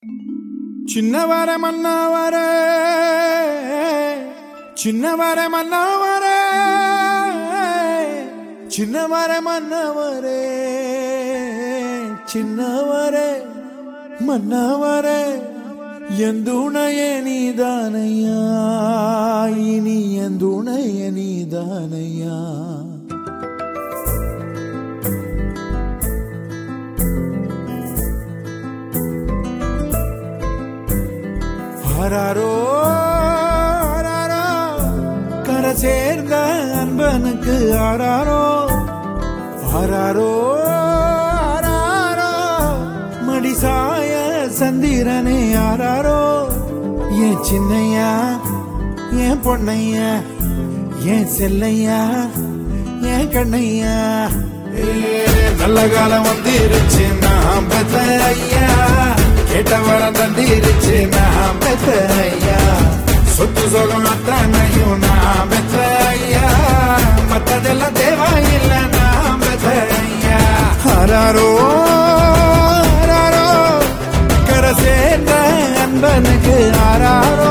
சின்னவர மன்னவர சின்னவர மன்னவர சின்னவர மன்னவரே சின்னவர மன்னவர எந்துணைய நீதானையா இனி எந்துணைய நீதானையா ஆராரோ ஆராரோ கரை சேர்ந்த அன்பனுக்கு ஆராரோ ஆராரோ ஆராரோ மடிசாய சந்திரனே ஆராரோ என் சின்னையா என் பொன்னையா என் செல்லையா என் கண்ணையா ஏ, நல்ல காலம் வந்துருச்சு நான் பெத்த ஐயா கேட்ட வரம் தந்திருச்சு நான் பெத்த ஐயா சொத்து சுகம் அத்தனையும் நான் பெத்த ஐயா மத்ததெல்லாம் தேவையில்லை நான் பெத்த ஐயா ஆராரோ ஆராரோ கரை சேர்ந்த அன்பனுக்கு ஆராரோ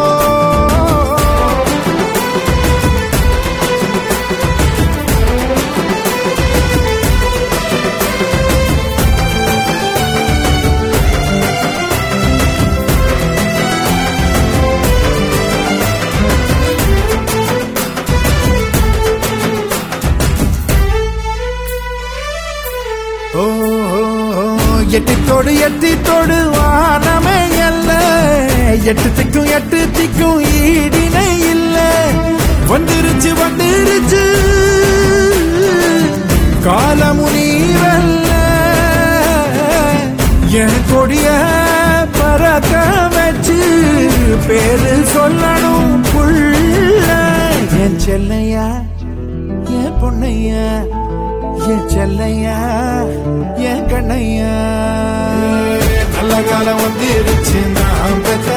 ஓ ஓ, ஓ, எட்டுத்தோடு எட்டித்தோடு வானமே அல்ல எட்டு திக்கும் எட்டு திக்கும் ஈடினை இல்ல வந்துருச்சு வந்துருச்சு காலமுனீரல்ல என் கொடிய பறக்க வச்சு பேரு சொல்லணும் புள்ள என் செல்லையா என் பொண்ணையா என் செல்லையா என் கண்ணையா நல்ல காலம் வந்துருச்சு நான் பெத்த